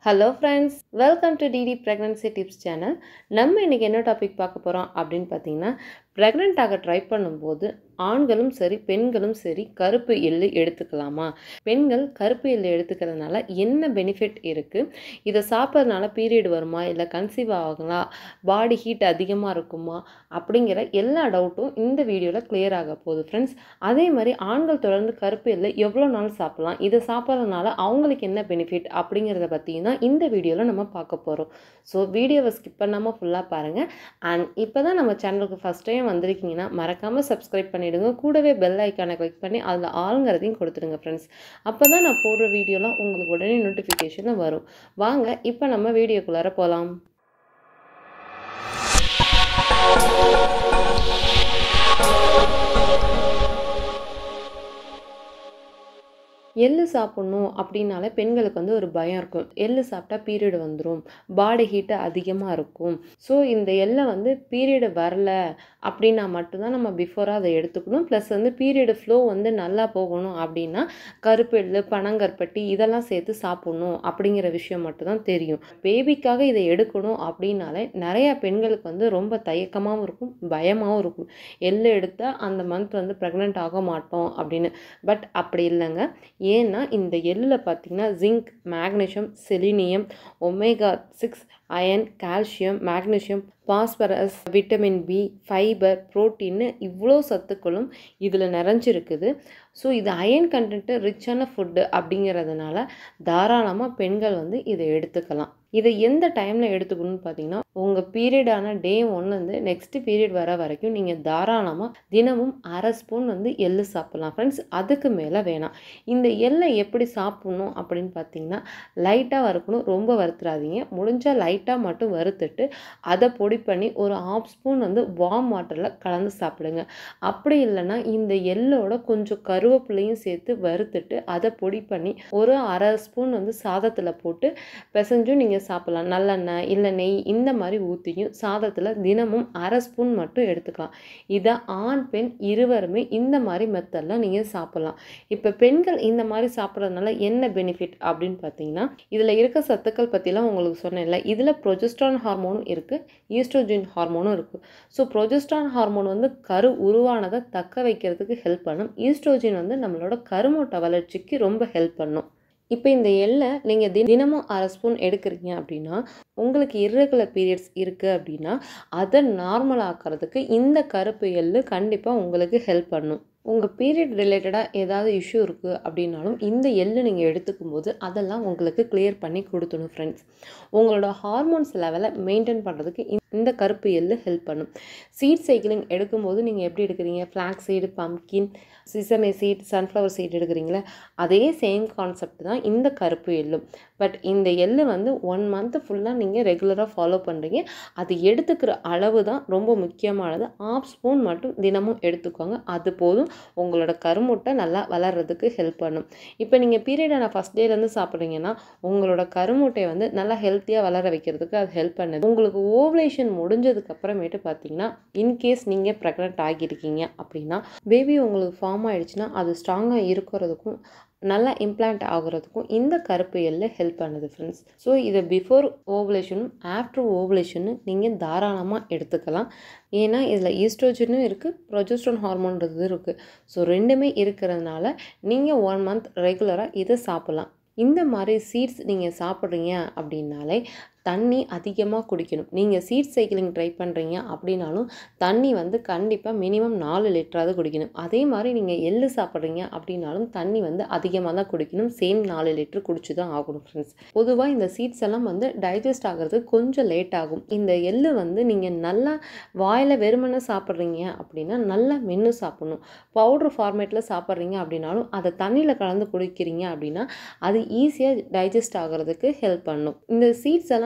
hello friends welcome to DD pregnancy tips channel நம்ம இன்றைக்கி என்ன டாபிக் பார்க்க போகிறோம் அப்படின்னு பார்த்தீங்கன்னா ப்ரெக்னென்ட் ஆக ட்ரை பண்ணும்போது ஆண்களும் சரி பெண்களும் சரி கருப்பு எள்ளு எடுத்துக்கலாமா பெண்கள் கருப்பு எள்ளு எடுத்துக்கிறதுனால என்ன பெனிஃபிட் இருக்குது இதை சாப்பிட்றதுனால பீரியட் வருமா இல்லை கன்சீவ் ஆகலாம் பாடி ஹீட் அதிகமாக இருக்குமா அப்படிங்கிற எல்லா டவுட்டும் இந்த வீடியோவில் கிளியர் ஆக போகுது ஃப்ரெண்ட்ஸ் அதே மாதிரி ஆண்கள் தொடர்ந்து கருப்பு எள்ளு எவ்வளோ நாள் சாப்பிட்லாம் இதை சாப்பிட்றதுனால அவங்களுக்கு என்ன பெனிஃபிட் அப்படிங்கிறத பற்றியும் தான் இந்த வீடியோவில் நம்ம பார்க்க போகிறோம் ஸோ வீடியோவை ஸ்கிப் பண்ணாமல் ஃபுல்லாக பாருங்கள் அண்ட் இப்போ தான் நம்ம சேனலுக்கு ஃபஸ்ட் டைம் வந்திருக்கீங்கன்னா மறக்காமல் சப்ஸ்கிரைப் பண்ணிவிடுங்க கூடவே பெல் ஐக்கானை கிளிக் பண்ணி அதில் ஆளுங்கிறதையும் கொடுத்துருங்க ஃப்ரெண்ட்ஸ் அப்போ தான் நான் போடுற வீடியோலாம் உங்களுக்கு உடனே நோட்டிஃபிகேஷனில் வரும் வாங்க இப்போ நம்ம வீடியோக்குள்ளார போகலாம் எள்ளு சாப்பிட்ணும் அப்படின்னாலே பெண்களுக்கு வந்து ஒரு பயம் இருக்கும் எள்ளு சாப்பிட்டா பீரியட் வந்துடும் பாடி ஹீட்டு அதிகமாக இருக்கும் ஸோ இந்த எள்ளை வந்து பீரியடு வரல அப்படின்னா மட்டும்தான் நம்ம பிஃபோராக அதை எடுத்துக்கணும் ப்ளஸ் வந்து பீரியடு ஃப்ளோ வந்து நல்லா போகணும் அப்படின்னா கருப்பு எள்ளு பனங்கற்பட்டி இதெல்லாம் சேர்த்து சாப்பிட்ணும் அப்படிங்கிற விஷயம் மட்டும்தான் தெரியும் பேபிக்காக இதை எடுக்கணும் அப்படின்னாலே நிறையா பெண்களுக்கு வந்து ரொம்ப தயக்கமாகவும் இருக்கும் பயமாகவும் இருக்கும் எள்ளு எடுத்தால் அந்த மந்த் வந்து ப்ரெக்னென்ட் ஆக மாட்டோம் அப்படின்னு பட் அப்படி இல்லைங்க ஏன்னா இந்த எள்ளில் பார்த்திங்கன்னா zinc magnesium selenium omega six iron calcium magnesium phosphorus vitamin B fibre ப்ரோட்டீன்னு இவ்வளோ சத்துக்களும் இதில் நிறைஞ்சிருக்குது ஸோ இது அயன் கண்டென்ட்டு ரிச்சான ஃபுட்டு அப்படிங்கிறதுனால தாராளமாக பெண்கள் வந்து இதை எடுத்துக்கலாம் இதை எந்த டைமில் எடுத்துக்கணும்னு பார்த்தீங்கன்னா உங்கள் பீரியடான டே ஒன்லேருந்து நெக்ஸ்ட் பீரியட் வர வரைக்கும் நீங்கள் தாராளமாக தினமும் அரை ஸ்பூன் வந்து எள்ளு சாப்பிட்லாம் ஃப்ரெண்ட்ஸ் அதுக்கு மேலே வேணாம் இந்த எள்ளை எப்படி சாப்பிட்ணும் அப்படின்னு பார்த்தீங்கன்னா லைட்டாக வறுக்கணும் ரொம்ப வறுத்துறாதீங்க முடிஞ்சால் லைட்டாக மட்டும் வறுத்துட்டு அதை பொடி பண்ணி ஒரு ஆஃப் ஸ்பூன் வந்து வார்ம் வாட்டரில் கலந்து சாப்பிடுங்க அப்படி இல்லைன்னா இந்த எள்ளோட கொஞ்சம் கருவேப்பிலையும் சேர்த்து வறுத்துட்டு அதை பொடி பண்ணி ஒரு அரை ஸ்பூன் வந்து சாதத்தில் போட்டு பிசைஞ்சும் நீங்கள் சாப்பிட்லாம் நல்லெண்ணெய் இல்லை நெய் இந்த மாதிரி ஊற்றியும் சாதத்தில் தினமும் அரை ஸ்பூன் மட்டும் எடுத்துக்கலாம் இதை ஆண் பெண் இருவருமே இந்த மாதிரி மெத்தடில் நீங்கள் சாப்பிட்லாம் இப்போ பெண்கள் இந்த மாதிரி சாப்பிட்றதுனால என்ன பெனிஃபிட் அப்படின்னு பார்த்தீங்கன்னா இதில் இருக்க சத்துக்கள் பற்றிலாம் உங்களுக்கு சொன்னேன்ல இதில் ப்ரொஜெஸ்ட்ரான் ஹார்மோனும் இருக்குது ஈஸ்ட்ரோஜின் ஹார்மோனும் இருக்குது ஸோ ப்ரொஜெஸ்ட்ரான் ஹார்மோன் வந்து கரு உருவானதை தக்க வைக்கிறதுக்கு ஹெல்ப் பண்ணும் ஈஸ்ட்ரோஜின் வந்து நம்மளோட கருமூட்ட வளர்ச்சிக்கு ரொம்ப ஹெல்ப் பண்ணும் இப்போ இந்த எள்ளை நீங்கள் தி தினமும் அரை ஸ்பூன் எடுக்கிறீங்க அப்படின்னா உங்களுக்கு இர்ரெகுலர் பீரியட்ஸ் இருக்குது அப்படின்னா அதை நார்மல் ஆக்கிறதுக்கு இந்த கருப்பு எள்ளு கண்டிப்பாக உங்களுக்கு ஹெல்ப் பண்ணும் உங்கள் பீரியட் ரிலேட்டடாக ஏதாவது இஷ்யூ இருக்குது அப்படின்னாலும் இந்த எள்ளு நீங்கள் எடுத்துக்கும் போது அதெல்லாம் உங்களுக்கு கிளியர் பண்ணி கொடுத்துடும் ஃப்ரெண்ட்ஸ் உங்களோட ஹார்மோன்ஸ் லெவலை மெயின்டைன் பண்ணுறதுக்கு இந்த கருப்பு எள்ளு ஹெல்ப் பண்ணும் சீட் சைக்கிளிங் எடுக்கும்போது நீங்கள் எப்படி எடுக்கிறீங்க flax seed pumpkin sesame seed sunflower seed எடுக்கிறீங்களே அதே சேம் கான்செப்ட் தான் இந்த கருப்பு எள்ளும் பட் இந்த எள்ளு வந்து ஒன் மந்த்து ஃபுல்லாக நீங்கள் ரெகுலராக ஃபாலோ பண்ணுறீங்க அது எடுத்துக்கிற அளவு தான் ரொம்ப முக்கியமானது ஆஃப் ஸ்பூன் மட்டும் தினமும் எடுத்துக்கோங்க அது போதும் உங்களோட கருமுட்டை நல்லா வளர்கிறதுக்கு ஹெல்ப் பண்ணும் இப்போ நீங்கள் பீரியடான ஃபஸ்ட் டேலேருந்து சாப்பிட்றீங்கன்னா உங்களோட கருமுட்டையை வந்து நல்லா ஹெல்த்தியாக வளர வைக்கிறதுக்கு அது ஹெல்ப் பண்ணுது உங்களுக்கு ஓவலேஷன் முடிஞ்சதுக்கு அப்புறமேட்டு பார்த்தீங்கன்னா இன்கேஸ் நீங்கள் ப்ரெக்னென்ட் ஆகியிருக்கீங்க அப்படின்னா பேபி உங்களுக்கு ஃபார்ம் ஆகிடுச்சுன்னா அது ஸ்ட்ராங்காக இருக்கிறதுக்கும் நல்லா இம்ப்ளான்ட் ஆகுறதுக்கும் இந்த கருப்பு எள்ளு ஹெல்ப் பண்ணுது ஃப்ரெண்ட்ஸ் ஸோ இதை பிஃபோர் ஓவலேஷனும் ஆஃப்டர் ஓவலேஷனும் நீங்கள் தாராளமாக எடுத்துக்கலாம் ஏன்னா இதில் ஈஸ்ட்ரோஜனும் இருக்குது ப்ரொஜெஸ்ட்ரான் ஹார்மோன்றது இருக்குது ஸோ ரெண்டுமே இருக்கிறதுனால நீங்கள் ஒன் மந்த் ரெகுலராக இதை சாப்பிட்லாம் இந்த மாதிரி சீட்ஸ் நீங்கள் சாப்பிட்றீங்க அப்படின்னாலே தண்ணி அதிகமாக குடிக்கணும் நீங்கள் சீட் சைக்கிளிங் ட்ரை பண்ணுறீங்க அப்படின்னாலும் தண்ணி வந்து கண்டிப்பாக மினிமம் நாலு லிட்டராவது குடிக்கணும் அதே மாதிரி நீங்கள் எள்ளு சாப்பிட்றீங்க அப்படின்னாலும் தண்ணி வந்து அதிகமாக தான் குடிக்கணும் சேம் நாலு லிட்டர் குடிச்சு தான் ஆகணும் ஃப்ரெண்ட்ஸ் பொதுவாக இந்த சீட்ஸ் எல்லாம் வந்து டைஜஸ்ட் ஆகிறது கொஞ்சம் லேட் ஆகும் இந்த எள்ளு வந்து நீங்கள் நல்லா வாயில் வெறுமனை சாப்பிட்றீங்க அப்படின்னா நல்லா மென்று சாப்பிட்ணும் பவுட்ரு ஃபார்மேட்டில் சாப்பிட்றீங்க அப்படின்னாலும் அதை தண்ணியில் கலந்து குடிக்கிறீங்க அப்படின்னா அது ஈஸியாக டைஜஸ்ட் ஆகிறதுக்கு ஹெல்ப் பண்ணும் இந்த சீட்ஸ் எல்லாம்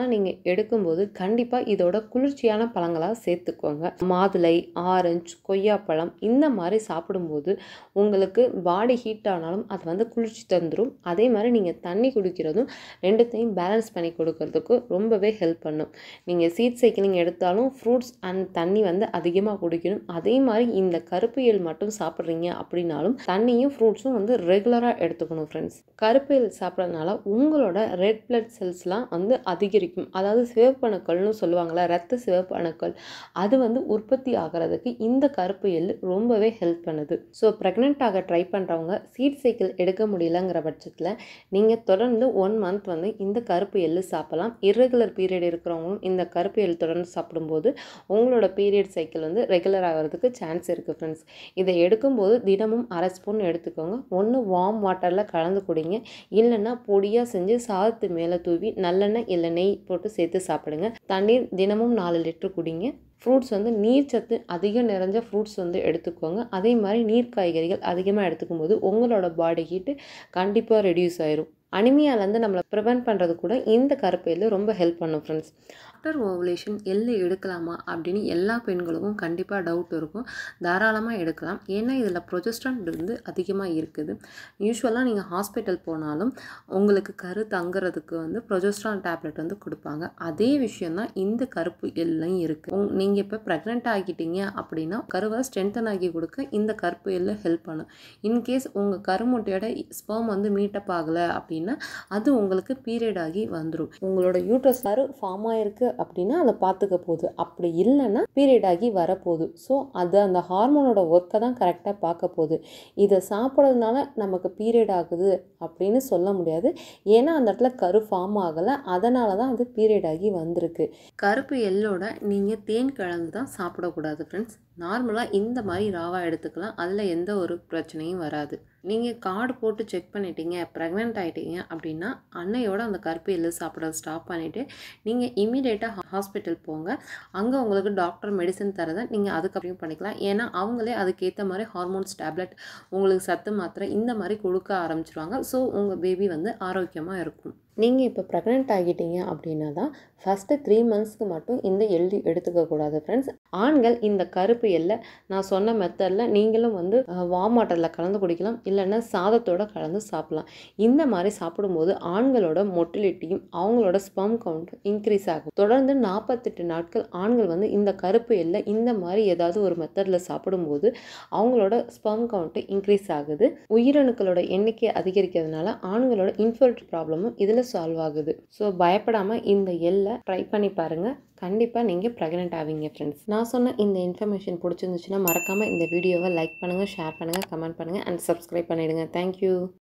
இதெல்லாம் நீங்கள் எடுக்கும்போது கண்டிப்பாக இதோட குளிர்ச்சியான பழங்களாக சேர்த்துக்கோங்க மாதுளை ஆரஞ்சு கொய்யாப்பழம் இந்த மாதிரி சாப்பிடும்போது உங்களுக்கு பாடி ஹீட் ஆனாலும் அது வந்து குளிர்ச்சி தந்துடும் அதே மாதிரி நீங்கள் தண்ணி குடிக்கிறதும் ரெண்டுத்தையும் பேலன்ஸ் பண்ணி கொடுக்கறதுக்கு ரொம்பவே ஹெல்ப் பண்ணும் நீங்கள் சீட் சைக்கிளிங் எடுத்தாலும் ஃப்ரூட்ஸ் அண்ட் தண்ணி வந்து அதிகமாக குடிக்கணும் அதே மாதிரி இந்த கருப்பு எள் மட்டும் சாப்பிட்றீங்க அப்படின்னாலும் தண்ணியும் ஃப்ரூட்ஸும் வந்து ரெகுலராக எடுத்துக்கணும் ஃப்ரெண்ட்ஸ் கருப்பு எள் சாப்பிட்றதுனால உங்களோட ரெட் பிளட் செல்ஸ்லாம் வந்து அதிகரிக்கும் அதாவது சிவப்பு அணுக்கள்னு சொல்லுவாங்கள்ல ரத்த சிவப்பு அணுக்கள் அது வந்து உற்பத்தி ஆகிறதுக்கு இந்த கருப்பு எள் ரொம்பவே ஹெல்ப் பண்ணுது ஸோ ப்ரெக்னென்ட் ஆக ட்ரை பண்ணுறவங்க சீட் சைக்கிள் எடுக்க முடியலங்கிற பட்சத்தில் நீங்கள் தொடர்ந்து ஒன் மந்த் வந்து இந்த கருப்பு எள்ளு சாப்பிடலாம் இர்ரெகுலர் பீரியட் இருக்கிறவங்களும் இந்த கருப்பு எள் தொடர்ந்து சாப்பிடும்போது உங்களோட பீரியட் சைக்கிள் வந்து ரெகுலர் ஆகிறதுக்கு சான்ஸ் இருக்குது ஃப்ரெண்ட்ஸ் இதை எடுக்கும்போது தினமும் அரை ஸ்பூன் எடுத்துக்கோங்க ஒன்று வார்ம் வாட்டரில் கலந்து குடிங்க இல்லைன்னா பொடியாக செஞ்சு சாதத்து மேலே தூவி நல்லெண்ணெய் இல்லை நெய் போட்டு சேர்த்து சாப்பிடுங்க தண்ணீர் தினமும் நாலு லிட்டர் குடிங்க ஃப்ரூட்ஸ் வந்து நீர் சத்து அதிகம் நிறைஞ்ச ஃப்ரூட்ஸ் வந்து எடுத்துக்கோங்க அதே மாதிரி நீர் காய்கறிகள் அதிகமாக எடுத்துக்கும் போது உங்களோட பாடி ஹீட்டு கண்டிப்பாக ரெடியூஸ் ஆயிரும் அனிமியாலேருந்து நம்மளை ப்ரிவென்ட் பண்ணுறது கூட இந்த கருப்பு எள்ளு ரொம்ப ஹெல்ப் பண்ணும் ஃப்ரெண்ட்ஸ் ஆஃப்டர் ஓவலேஷன் எள்ளு எடுக்கலாமா அப்படின்னு எல்லா பெண்களுக்கும் கண்டிப்பாக டவுட் இருக்கும் தாராளமாக எடுக்கலாம் ஏன்னா இதில் ப்ரொஜெஸ்ட்ரான் வந்து அதிகமாக இருக்குது யூஸ்வலாக நீங்கள் ஹாஸ்பிட்டல் போனாலும் உங்களுக்கு கரு தங்குறதுக்கு வந்து ப்ரொஜெஸ்ட்ரான் டேப்லெட் வந்து கொடுப்பாங்க அதே விஷயந்தான் இந்த கருப்பு எள்ளையும் இருக்குது நீங்கள் இப்போ ப்ரெக்னென்ட் ஆகிட்டீங்க அப்படின்னா கருவை ஸ்ட்ரென்தன் ஆகி கொடுக்க இந்த கருப்பு எள்ளு ஹெல்ப் பண்ணும் இன்கேஸ் உங்கள் கருமுட்டையோட ஸ்பெர்ம் வந்து மீட்டப் ஆகலை அப்படின்னா அது உங்களுக்கு பீரியட் ஆகி வந்துடும் உங்களோட யூட்ரஸ் கரு ஃபார்ம் ஆயிருக்கு அப்படின்னா அதை பார்த்துக்க போகுது அப்படி இல்லைன்னா பீரியட் ஆகி வரப்போகுது ஸோ அது அந்த ஹார்மோனோட ஒர்க்கை தான் கரெக்டாக பார்க்க போகுது இதை சாப்பிட்றதுனால நமக்கு பீரியட் ஆகுது அப்படின்னு சொல்ல முடியாது ஏன்னா அந்த இடத்துல கரு ஃபார்ம் ஆகலை அதனால தான் அது பீரியட் ஆகி வந்திருக்கு கருப்பு எள்ளோட நீங்கள் தேன் கலந்து தான் சாப்பிடக்கூடாது ஃப்ரெண்ட்ஸ் நார்மலாக இந்த மாதிரி ராவாக எடுத்துக்கலாம் அதில் எந்த ஒரு பிரச்சனையும் வராது நீங்கள் கார்டு போட்டு செக் பண்ணிட்டீங்க ப்ரெக்னென்ட் ஆகிட்டீங்க அப்படின்னா அன்னையோட அந்த கருப்பு எள்ளு சாப்பிட்றத ஸ்டாப் பண்ணிவிட்டு நீங்கள் இமீடியட்டாக ஹாஸ்பிட்டல் போங்க அங்கே உங்களுக்கு டாக்டர் மெடிசன் தரதை நீங்கள் அதுக்கப்புறம் பண்ணிக்கலாம் ஏன்னா அவங்களே அதுக்கேற்ற மாதிரி ஹார்மோன்ஸ் டேப்லெட் உங்களுக்கு சத்து மாத்திரை இந்த மாதிரி கொடுக்க ஆரம்பிச்சிருவாங்க ஸோ உங்கள் பேபி வந்து ஆரோக்கியமாக இருக்கும் நீங்கள் இப்போ ப்ரெக்னென்ட் ஆகிட்டீங்க அப்படின்னா தான் ஃபஸ்ட்டு த்ரீ மந்த்ஸ்க்கு மட்டும் இந்த எள்ளு எடுத்துக்கக்கூடாது ஃப்ரெண்ட்ஸ் ஆண்கள் இந்த கருப்பு எள்ளை நான் சொன்ன மெத்தடில் நீங்களும் வந்து வார்ம் வாட்டரில் கலந்து குடிக்கலாம் இல்லைன்னா சாதத்தோட கலந்து சாப்பிடலாம் இந்த மாதிரி சாப்பிடும்போது ஆண்களோட மொட்டிலிட்டியும் அவங்களோட ஸ்பம் கவுண்ட் இன்க்ரீஸ் ஆகும் தொடர்ந்து நாற்பத்தெட்டு நாட்கள் ஆண்கள் வந்து இந்த கருப்பு எள்ளை இந்த மாதிரி ஏதாவது ஒரு மெத்தடில் சாப்பிடும்போது அவங்களோட ஸ்பம் கவுண்ட்டு இன்க்ரீஸ் ஆகுது உயிரணுக்களோட எண்ணிக்கை அதிகரிக்கிறதுனால ஆண்களோட இன்ஃபர்ட் ப்ராப்ளமும் இதில் சால்வ் ஆகுது ஸோ பயப்படாமல் இந்த எல்லை ட்ரை பண்ணி பாருங்கள் கண்டிப்பாக நீங்கள் ப்ரெக்னென்ட் ஆவீங்க ஃப்ரெண்ட்ஸ் நான் சொன்ன இந்த இன்ஃபர்மேஷன் பிடிச்சிருந்துச்சுன்னா மறக்காமல் இந்த வீடியோவை லைக் பண்ணுங்கள் ஷேர் பண்ணுங்கள் கமெண்ட் பண்ணுங்கள் அண்ட் சப்ஸ்கிரைப் பண்ணிவிடுங்க தேங்க்யூ